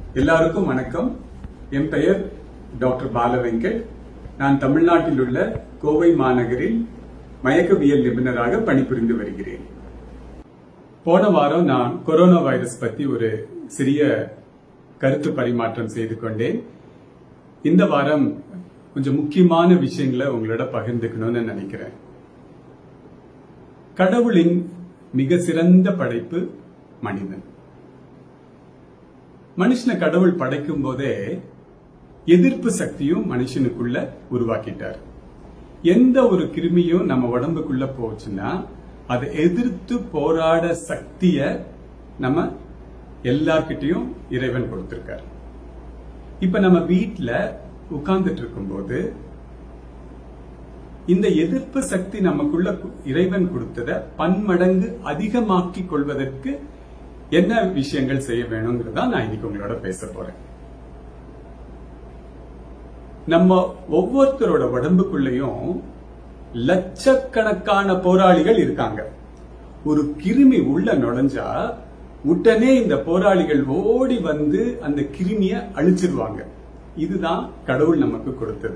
எல்லாருக்கும் வணக்கம் என் பெயர் டாக்டர் பாலவெங்கட் நான் தமிழ்நாட்டில் உள்ள கோவை மாநகரில் மயக்கவியல் நிபுணராக பணிபுரிந்து வருகிறேன் போன வாரம் நான் கொரோனா வைரஸ் பத்தி ஒரு சிறிய கருத்து பரிமாற்றம் செய்து கொண்டேன் இந்த வாரம் கொஞ்சம் முக்கியமான விஷயங்களை உங்களோட பகிர்ந்துக்கணும்னு நினைக்கிறேன் கடவுளின் மிக சிறந்த படைப்பு மனிதன் மனுஷனை கடவுள் படைக்கும் போதே எதிர்ப்பு சக்தியும் மனுஷனுக்குள்ள உருவாக்கிட்டார் எந்த ஒரு கிருமியும் நம்ம உடம்புக்குள்ள போச்சுன்னா அதை எதிர்த்து போராட சக்திய நம்ம எல்லார்கிட்டயும் இறைவன் கொடுத்திருக்கார் இப்ப நம்ம வீட்ல உட்கார்ந்துட்டு இருக்கும்போது இந்த எதிர்ப்பு சக்தி நமக்குள்ள கு- இறைவன் கொடுத்தத பன்மடங்கு அதிகமாக்கிக் கொள்வதற்கு என்ன விஷயங்கள் செய்ய வேணுங்கிறதா நான் இன்னைக்கு உங்களோட பேச போறேன் நம்ம ஒவ்வொருத்தரோட உடம்புக்குள்ளயும் லட்சக்கணக்கான போராளிகள் இருக்காங்க ஒரு கிருமி உள்ள நுழைஞ்சா உடனே இந்த போராளிகள் ஓடி வந்து அந்த கிருமிய அழிச்சிருவாங்க இதுதான் கடவுள் நமக்கு கொடுத்தது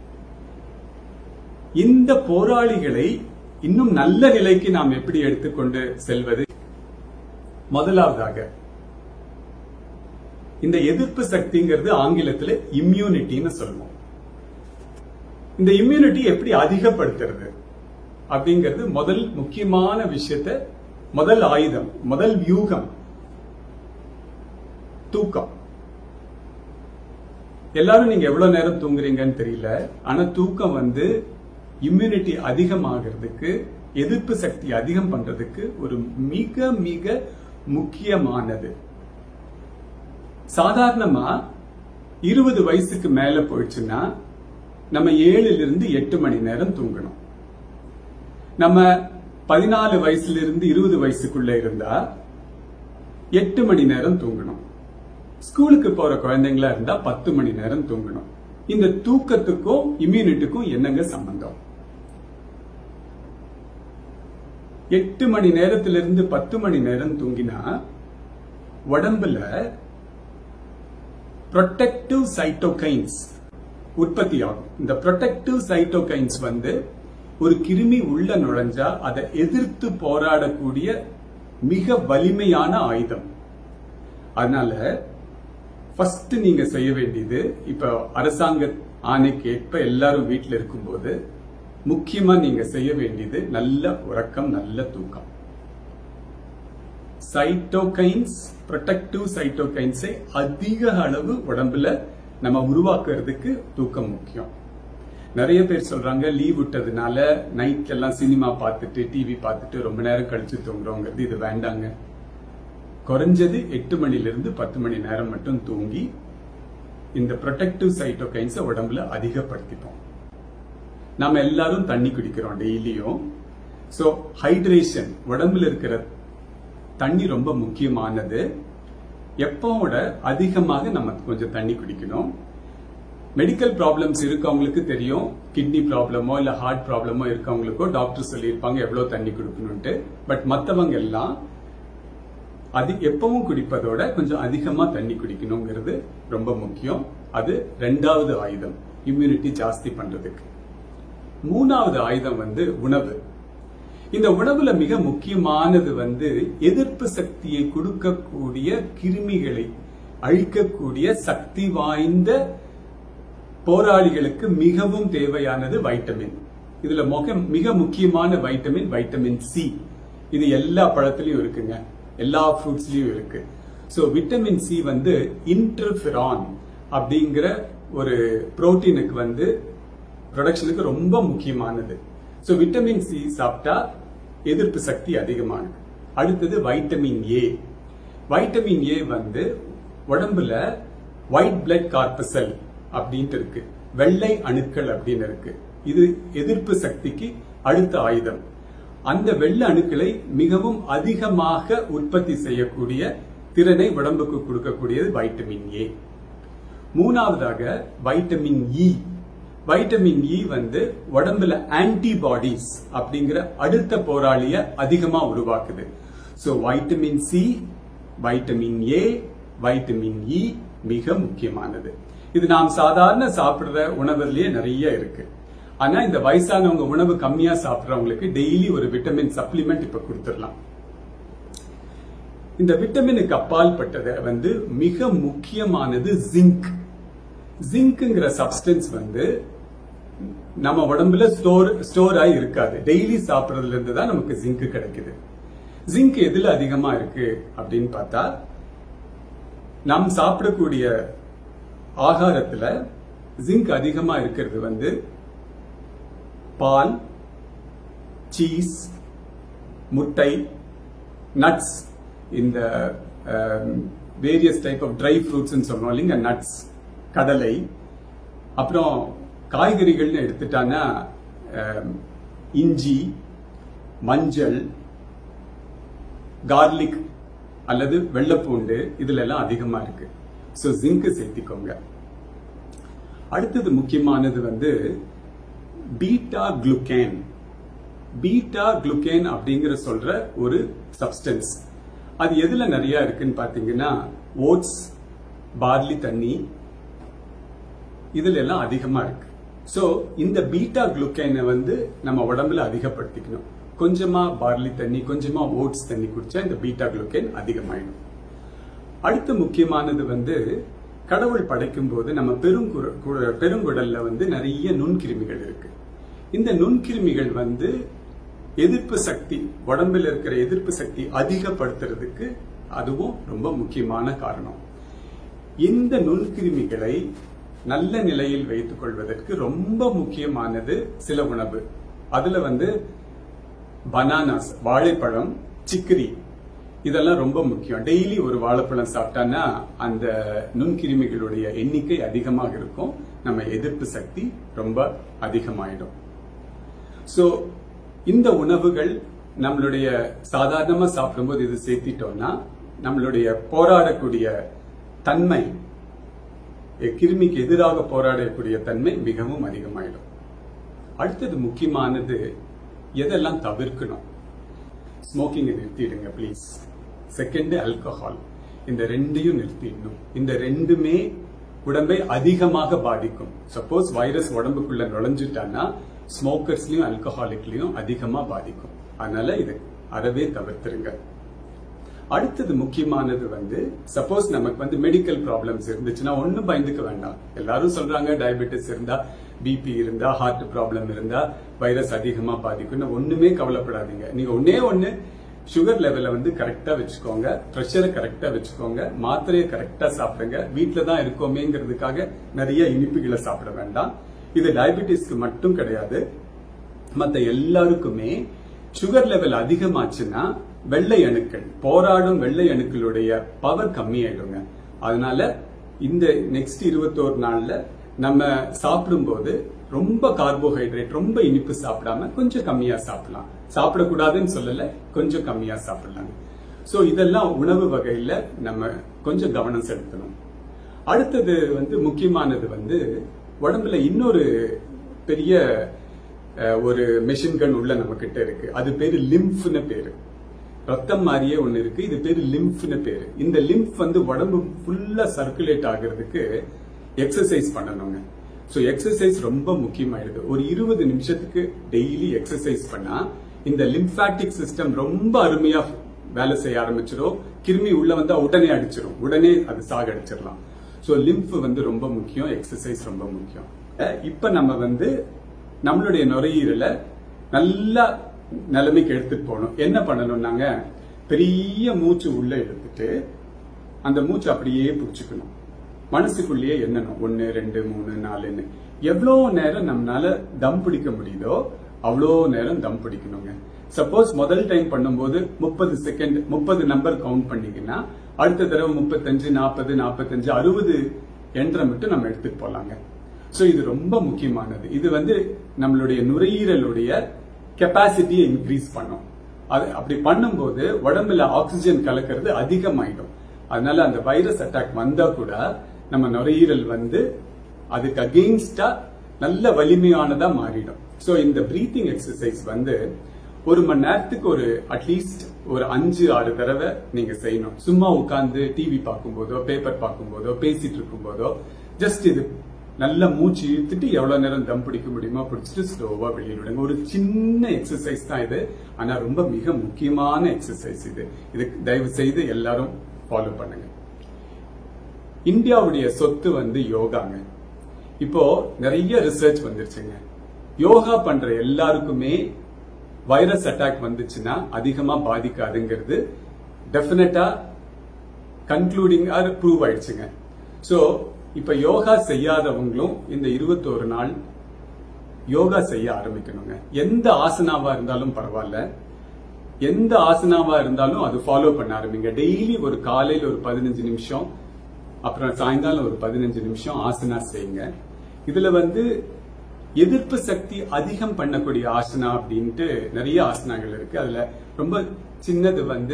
இந்த போராளிகளை இன்னும் நல்ல நிலைக்கு நாம் எப்படி எடுத்துக்கொண்டு செல்வது முதலாவதாக இந்த எதிர்ப்பு சக்திங்கிறது ஆங்கிலத்துல இம்யூனிட்டின்னு சொல்லுவோம் இந்த இம்யூனிட்டி எப்படி அதிகப்படுத்துறது அப்படிங்கிறது முதல் முக்கியமான விஷயத்த முதல் ஆயுதம் முதல் வியூகம் தூக்கம் எல்லாரும் நீங்க எவ்வளவு நேரம் தூங்குறீங்கன்னு தெரியல ஆனா தூக்கம் வந்து இம்யூனிட்டி அதிகமாகிறதுக்கு எதிர்ப்பு சக்தி அதிகம் பண்றதுக்கு ஒரு மிக மிக முக்கியமானது சாதாரணமா இருபது வயசுக்கு மேல போயிடுச்சுன்னா நம்ம ஏழுல இருந்து எட்டு மணி நேரம் தூங்கணும் நம்ம பதினாலு வயசுல இருந்து இருபது வயசுக்குள்ள இருந்தா எட்டு மணி நேரம் தூங்கணும் ஸ்கூலுக்கு போற குழந்தைங்களா இருந்தா பத்து மணி நேரம் தூங்கணும் இந்த தூக்கத்துக்கும் இம்யூனிட்டிக்கும் என்னங்க சம்பந்தம் எட்டு மணி நேரத்திலிருந்து பத்து மணி நேரம் தூங்கினா உடம்புல ப்ரொடெக்டிவ் சைட்டோகைன்ஸ் உற்பத்தி ஆகும் இந்த ப்ரொடெக்டிவ் சைட்டோகைன்ஸ் வந்து ஒரு கிருமி உள்ள நுழைஞ்சா அதை எதிர்த்து போராடக்கூடிய மிக வலிமையான ஆயுதம் அதனால ஃபர்ஸ்ட் நீங்க செய்ய வேண்டியது இப்ப அரசாங்க ஆணைக்கு ஏற்ப எல்லாரும் வீட்ல இருக்கும்போது முக்கியமா நீங்க செய்ய வேண்டியது நல்ல உறக்கம் நல்ல தூக்கம் சைட்டோகைன்ஸ் ப்ரொடெக்டிவ் சைட்டோகைன்ஸை அதிக அளவு உடம்புல நம்ம உருவாக்குறதுக்கு தூக்கம் முக்கியம் நிறைய பேர் சொல்றாங்க லீவ் விட்டதுனால நைட் எல்லாம் சினிமா பார்த்துட்டு டிவி பார்த்துட்டு ரொம்ப நேரம் கழிச்சு தூங்குறோங்கிறது இது வேண்டாங்க குறைஞ்சது எட்டு மணில இருந்து பத்து மணி நேரம் மட்டும் தூங்கி இந்த ப்ரொடெக்டிவ் சைட்டோகைன்ஸை உடம்புல அதிகப்படுத்திப்போம் நாம எல்லாரும் தண்ணி குடிக்கிறோம் டெய்லியும் சோ ஹைட்ரேஷன் உடம்புல இருக்கிற தண்ணி ரொம்ப முக்கியமானது எப்போட அதிகமாக நம்ம கொஞ்சம் தண்ணி குடிக்கணும் மெடிக்கல் ப்ராப்ளம்ஸ் இருக்கவங்களுக்கு தெரியும் கிட்னி ப்ராப்ளமோ இல்ல ஹார்ட் ப்ராப்ளமோ இருக்கவங்களுக்கோ டாக்டர் சொல்லியிருப்பாங்க எவ்வளவு தண்ணி குடிக்கணும்ட்டு பட் மத்தவங்க எல்லாம் அது எப்பவும் குடிப்பதோட கொஞ்சம் அதிகமா தண்ணி குடிக்கணுங்கிறது ரொம்ப முக்கியம் அது ரெண்டாவது ஆயுதம் இம்யூனிட்டி ஜாஸ்தி பண்றதுக்கு மூணாவது ஆயுதம் வந்து உணவு இந்த உணவுல மிக முக்கியமானது வந்து எதிர்ப்பு சக்தியை கொடுக்கக்கூடிய கிருமிகளை அழிக்கக்கூடிய சக்தி வாய்ந்த போராளிகளுக்கு மிகவும் தேவையானது வைட்டமின் இதுல முக மிக முக்கியமான வைட்டமின் வைட்டமின் சி இது எல்லா பழத்திலயும் இருக்குங்க எல்லா ஃப்ரூட்ஸ்லயும் இருக்கு சோ விட்டமின் சி வந்து இன்டர்ஃபிரான் அப்படிங்கிற ஒரு புரோட்டீனுக்கு வந்து ப்ரொடக்ஷனுக்கு ரொம்ப முக்கியமானது சோ விட்டமின் சி சாப்பிட்டா எதிர்ப்பு சக்தி அதிகமானது அடுத்தது வைட்டமின் ஏ வைட்டமின் ஏ வந்து உடம்புல ஒயிட் பிளட் கார்பசல் அப்படின்ட்டு இருக்கு வெள்ளை அணுக்கள் அப்படின்னு இருக்கு இது எதிர்ப்பு சக்திக்கு அடுத்த ஆயுதம் அந்த வெள்ளை அணுக்களை மிகவும் அதிகமாக உற்பத்தி செய்யக்கூடிய திறனை உடம்புக்கு கொடுக்கக்கூடியது வைட்டமின் ஏ மூணாவதாக வைட்டமின் இ வைட்டமின் இ வந்து உடம்புல ஆன்டிபாடிஸ் அப்படிங்கிற அடுத்த போராளிய அதிகமா உருவாக்குது so vitamin C vitamin A vitamin E மிக முக்கியமானது இது நாம் சாதாரண சாப்பிடுற உணவுலயே நிறைய இருக்கு ஆனா இந்த வயசானவங்க உணவு கம்மியா சாப்பிடுறவங்களுக்கு டெய்லி ஒரு விட்டமின் சப்ளிமெண்ட் இப்ப கொடுத்துடலாம் இந்த விட்டமினுக்கு அப்பால் பட்டதை வந்து மிக முக்கியமானது ஜிங்க் ஜிங்க்ங்கிற சப்ஸ்டன்ஸ் வந்து நம்ம உடம்புல ஸ்டோர் ஸ்டோர் ஆகி இருக்காது டெய்லி சாப்பிடுறதுல இருந்து தான் நமக்கு ஜிங்க் கிடைக்குது ஜிங்க் எதுல அதிகமா இருக்கு அப்படின்னு பார்த்தா நாம் சாப்பிடக்கூடிய ஆகாரத்துல ஜிங்க் அதிகமா இருக்கிறது வந்து பால் சீஸ் முட்டை நட்ஸ் இந்த various type of dry fruits சொல்றோம் இல்லைங்க நட்ஸ் கடலை அப்புறம் காய்கறிகள்னு எடுத்துட்டானா இஞ்சி மஞ்சள் கார்லிக் அல்லது வெள்ளைப்பூண்டு இதுல எல்லாம் அதிகமா இருக்கு ஸோ ஜிங்க் சேர்த்திக்கோங்க அடுத்தது முக்கியமானது வந்து பீட்டா குளுக்கேன் பீட்டா குளுக்கேன் அப்படிங்கிற சொல்ற ஒரு சப்ஸ்டன்ஸ் அது எதுல நிறைய இருக்குன்னு பாத்தீங்கன்னா ஓட்ஸ் பார்லி தண்ணி இதுல எல்லாம் அதிகமா இருக்கு சோ இந்த பீட்டா குளுக்கேனை வந்து நம்ம உடம்புல அதிகப்படுத்திக்கணும் கொஞ்சமா பார்லி தண்ணி கொஞ்சமா ஓட்ஸ் தண்ணி குடிச்சா இந்த பீட்டா குளுக்கேன் அதிகமாயிடும் அடுத்து முக்கியமானது வந்து கடவுள் படைக்கும் போது நம்ம பெருங்குற பெருங்குடல்ல வந்து நிறைய நுண்கிருமிகள் இருக்கு இந்த நுண்கிருமிகள் வந்து எதிர்ப்பு சக்தி உடம்பில் இருக்கிற எதிர்ப்பு சக்தி அதிகப்படுத்துறதுக்கு அதுவும் ரொம்ப முக்கியமான காரணம் இந்த நுண்கிருமிகளை நல்ல நிலையில் வைத்துக் கொள்வதற்கு ரொம்ப முக்கியமானது சில உணவு அதுல வந்து பனானாஸ் வாழைப்பழம் சிக்கிரி இதெல்லாம் ரொம்ப முக்கியம் டெய்லி ஒரு வாழைப்பழம் சாப்பிட்டான்னா அந்த நுண்கிருமிகளுடைய எண்ணிக்கை அதிகமாக இருக்கும் நம்ம எதிர்ப்பு சக்தி ரொம்ப அதிகமாயிடும் சோ இந்த உணவுகள் நம்மளுடைய சாதாரணமா சாப்பிடும்போது இது சேர்த்திட்டோம்னா நம்மளுடைய போராடக்கூடிய தன்மை கிருமிக்கு எதிராக போராடக்கூடிய தன்மை மிகவும் அதிகமாயிடும் அடுத்தது முக்கியமானது எதெல்லாம் தவிர்க்கணும் ஸ்மோக்கிங்கை நிறுத்திடுங்க ப்ளீஸ் செகண்ட் ஆல்கஹால் இந்த ரெண்டையும் நிறுத்திடணும் இந்த ரெண்டுமே உடம்பை அதிகமாக பாதிக்கும் சப்போஸ் வைரஸ் உடம்புக்குள்ள நுழைஞ்சிட்டான்னா ஸ்மோக்கர்ஸ்லயும் ஆல்கஹாலிக்லயும் அதிகமா பாதிக்கும் அதனால இது அறவே தவிர்த்துருங்க அடுத்தது முக்கியமானது வந்து சப்போஸ் நமக்கு வந்து மெடிக்கல் ப்ராப்ளம்ஸ் இருந்துச்சுன்னா ஒன்னும் பயந்துக்க வேண்டாம் எல்லாரும் சொல்றாங்க டயபெட்டிஸ் இருந்தா பிபி இருந்தா ஹார்ட் ப்ராப்ளம் இருந்தா வைரஸ் அதிகமா பாதிக்கும் ஒண்ணுமே கவலைப்படாதீங்க நீங்க ஒன்னே ஒண்ணு சுகர் லெவலை வந்து கரெக்டா வச்சுக்கோங்க ப்ரெஷரை கரெக்டா வச்சுக்கோங்க மாத்திரையை கரெக்டா சாப்பிடுங்க வீட்டுல தான் இருக்கோமேங்கிறதுக்காக நிறைய இனிப்புகளை சாப்பிட வேண்டாம் இது டயபெட்டிஸ்க்கு மட்டும் கிடையாது மத்த எல்லாருக்குமே சுகர் லெவல் அதிகமாச்சுன்னா வெள்ளை அணுக்கள் போராடும் வெள்ளை அணுக்களுடைய பவர் கம்மியாயிடுங்க அதனால இந்த நெக்ஸ்ட் இருபத்தோரு நாள்ல நம்ம சாப்பிடும்போது ரொம்ப கார்போஹைட்ரேட் ரொம்ப இனிப்பு சாப்பிடாம கொஞ்சம் கம்மியா சாப்பிடலாம் சாப்பிடக்கூடாதுன்னு சொல்லல கொஞ்சம் கம்மியா சாப்பிடலாம் சோ இதெல்லாம் உணவு வகையில நம்ம கொஞ்சம் கவனம் செலுத்தணும் அடுத்தது வந்து முக்கியமானது வந்து உடம்புல இன்னொரு பெரிய ஒரு மெஷின்கள் உள்ள நம்ம கிட்ட இருக்கு அது பேரு லிம்ப்னு பேரு ரத்தம் மாதிரியே ஒண்ணு இருக்கு இது பேரு லிம்ப்னு பேரு இந்த லிம்ப் வந்து உடம்பு ஃபுல்லா சர்க்குலேட் ஆகுறதுக்கு எக்ஸசைஸ் பண்ணணுங்க சோ எக்ஸசைஸ் ரொம்ப முக்கியமாயிடுது ஒரு இருபது நிமிஷத்துக்கு டெய்லி எக்ஸசைஸ் பண்ணா இந்த லிம்பாட்டிக் சிஸ்டம் ரொம்ப அருமையா வேலை செய்ய ஆரம்பிச்சிடும் கிருமி உள்ள வந்தா உடனே அடிச்சிடும் உடனே அது சாகடிச்சிடலாம் சோ லிம்ப் வந்து ரொம்ப முக்கியம் எக்ஸசைஸ் ரொம்ப முக்கியம் இப்ப நம்ம வந்து நம்மளுடைய நுரையீரலை நல்லா நிலைமைக்கு எடுத்துட்டு போகணும் என்ன பண்ணணும் நாங்க பெரிய மூச்சு உள்ள எடுத்துட்டு அந்த மூச்சு அப்படியே பிடிச்சுக்கணும் மனசுக்குள்ளேயே எண்ணணும் ஒன்னு ரெண்டு மூணு நாலுன்னு எவ்வளவு நேரம் நம்மளால தம் பிடிக்க முடியுதோ அவ்வளோ நேரம் தம் பிடிக்கணுங்க சப்போஸ் முதல் டைம் பண்ணும்போது முப்பது செகண்ட் முப்பது நம்பர் கவுண்ட் பண்ணீங்கன்னா அடுத்த தடவை முப்பத்தஞ்சு நாற்பது நாற்பத்தஞ்சு அறுபது என்ற மட்டும் நம்ம எடுத்துட்டு போலாங்க சோ இது ரொம்ப முக்கியமானது இது வந்து நம்மளுடைய நுரையீரலுடைய கெப்பாசிட்டியை இன்க்ரீஸ் பண்ணும் அது அப்படி பண்ணும்போது உடம்புல ஆக்சிஜன் கலக்கிறது அதிகமாயிடும் அதனால அந்த வைரஸ் அட்டாக் வந்தா கூட நம்ம நுரையீரல் வந்து அதுக்கு அகெயின்ஸ்டா நல்ல வலிமையானதா மாறிடும் சோ இந்த பிரீத்திங் எக்ஸசைஸ் வந்து ஒரு மணி நேரத்துக்கு ஒரு அட்லீஸ்ட் ஒரு அஞ்சு ஆறு தடவை நீங்க செய்யணும் சும்மா உட்கார்ந்து டிவி பார்க்கும்போதோ பேப்பர் பார்க்கும்போதோ பேசிட்டு இருக்கும்போதோ ஜஸ்ட் இது நல்ல மூச்சு இழுத்துட்டு எவ்வளவு நேரம் தம் பிடிக்க முடியுமோ பிடிச்சிட்டு ஸ்லோவா வெளியில விடுங்க ஒரு சின்ன எக்ஸசைஸ் தான் இது ஆனா ரொம்ப மிக முக்கியமான எக்ஸசைஸ் இது இது தயவு செய்து எல்லாரும் ஃபாலோ பண்ணுங்க இந்தியாவுடைய சொத்து வந்து யோகாங்க இப்போ நிறைய ரிசர்ச் வந்துருச்சுங்க யோகா பண்ற எல்லாருக்குமே வைரஸ் அட்டாக் வந்துச்சுன்னா அதிகமா பாதிக்காதுங்கிறது டெஃபினட்டா கன்க்ளூடிங் ப்ரூவ் ஆயிடுச்சுங்க சோ இப்ப யோகா செய்யாதவங்களும் இந்த இருபத்தோரு நாள் யோகா செய்ய ஆரம்பிக்கணுங்க எந்த ஆசனாவா இருந்தாலும் பரவாயில்ல எந்த ஆசனாவா இருந்தாலும் அது ஃபாலோ பண்ண ஆரம்பிங்க டெய்லி ஒரு காலையில ஒரு பதினஞ்சு நிமிஷம் அப்புறம் சாயங்காலம் ஒரு பதினஞ்சு நிமிஷம் ஆசனா செய்யுங்க இதுல வந்து எதிர்ப்பு சக்தி அதிகம் பண்ணக்கூடிய ஆசனா அப்படின்ட்டு நிறைய ஆசனாகள் இருக்கு அதுல ரொம்ப சின்னது வந்து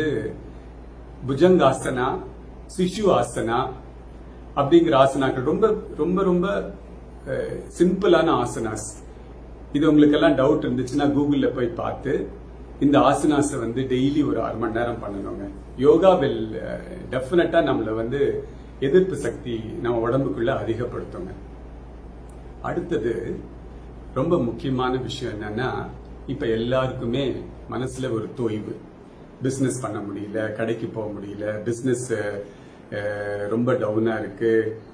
புஜங்காசனா சிசு ஆசனா அப்படிங்கிற ஆசனாக்கள் ரொம்ப ரொம்ப ரொம்ப சிம்பிளான ஆசனாஸ் இது உங்களுக்கு எல்லாம் டவுட் இருந்துச்சுன்னா கூகுள்ல போய் பார்த்து இந்த ஆசனாஸை வந்து டெய்லி ஒரு அரை மணி நேரம் பண்ணணுங்க யோகா வில் டெஃபினட்டா நம்மள வந்து எதிர்ப்பு சக்தி நம்ம உடம்புக்குள்ள அதிகப்படுத்துங்க அடுத்தது ரொம்ப முக்கியமான விஷயம் என்னன்னா இப்ப எல்லாருக்குமே மனசுல ஒரு தொய்வு பிசினஸ் பண்ண முடியல கடைக்கு போக முடியல பிசினஸ் ரொம்ப டவுனா இருக்கு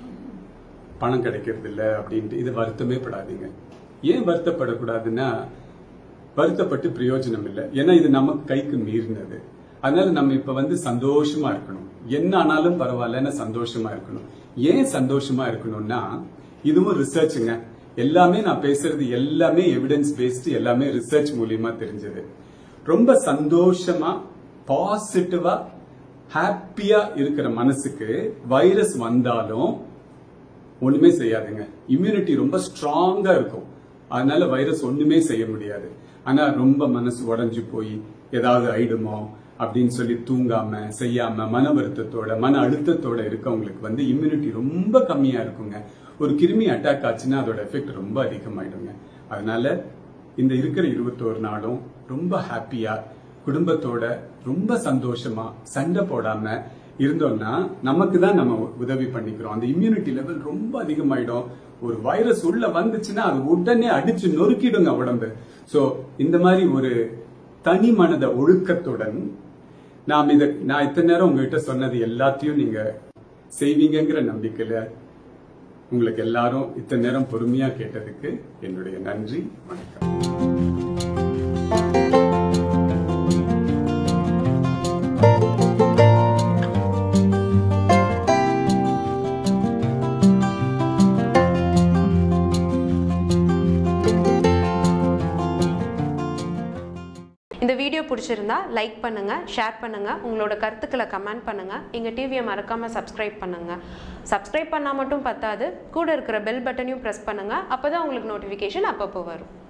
பணம் கிடைக்கிறது இல்ல அப்படின்ட்டு இது வருத்தமே படாதீங்க ஏன் வருத்தப்படக்கூடாதுன்னா வருத்தப்பட்டு பிரயோஜனம் இல்லை ஏன்னா இது நமக்கு கைக்கு மீறினது அதனால நம்ம இப்ப வந்து சந்தோஷமா இருக்கணும் என்ன ஆனாலும் பரவாயில்லன்னு சந்தோஷமா இருக்கணும் ஏன் சந்தோஷமா இருக்கணும்னா இதுவும் ரிசர்ச்சுங்க எல்லாமே நான் பேசுறது எல்லாமே எவிடன்ஸ் பேஸ்டு எல்லாமே ரிசர்ச் மூலியமா தெரிஞ்சது ரொம்ப சந்தோஷமா பாசிட்டிவா ஹாப்பியா இருக்கிற மனசுக்கு வைரஸ் வந்தாலும் ஒண்ணுமே செய்யாதுங்க இம்யூனிட்டி ரொம்ப ஸ்ட்ராங்கா இருக்கும் அதனால வைரஸ் ஒண்ணுமே செய்ய முடியாது ஆனா ரொம்ப மனசு உடஞ்சு போய் ஏதாவது ஆயிடுமோ அப்படின்னு சொல்லி தூங்காம செய்யாம மன வருத்தத்தோட மன அழுத்தத்தோட இருக்கவங்களுக்கு வந்து இம்யூனிட்டி ரொம்ப கம்மியா இருக்குங்க ஒரு கிருமி அட்டாக் ஆச்சுன்னா அதோட எஃபெக்ட் ரொம்ப அதிகமாயிடுங்க அதனால இந்த இருக்கிற இருபத்தோரு நாளும் ரொம்ப ஹாப்பியா குடும்பத்தோட ரொம்ப சந்தோஷமா சண்டை போடாம இருந்தோம்னா நமக்கு தான் நம்ம உதவி பண்ணிக்கிறோம் அந்த இம்யூனிட்டி லெவல் ரொம்ப அதிகமாயிடும் ஒரு வைரஸ் உள்ள வந்துச்சுன்னா அது உடனே அடிச்சு நொறுக்கிடுங்க உடம்பு சோ இந்த மாதிரி ஒரு தனி மனத ஒழுக்கத்துடன் நாம் இத நான் இத்தனை நேரம் உங்ககிட்ட சொன்னது எல்லாத்தையும் நீங்க செய்வீங்கங்கிற நம்பிக்கையில உங்களுக்கு எல்லாரும் இத்தனை நேரம் பொறுமையா கேட்டதுக்கு என்னுடைய நன்றி வணக்கம் இந்த வீடியோ பிடிச்சிருந்தா லைக் பண்ணுங்க ஷேர் பண்ணுங்க உங்களோட கருத்துக்களை கமெண்ட் பண்ணுங்க எங்க டிவியை மறக்காம சப்ஸ்கிரைப் பண்ணுங்க சப்ஸ்கிரைப் பண்ணா மட்டும் பத்தாது கூட இருக்கிற பெல் பட்டனையும் ப்ரெஸ் பண்ணுங்க அப்பதான் உங்களுக்கு நோட்டிஃபிகேஷன் அப்பப்போ வரும்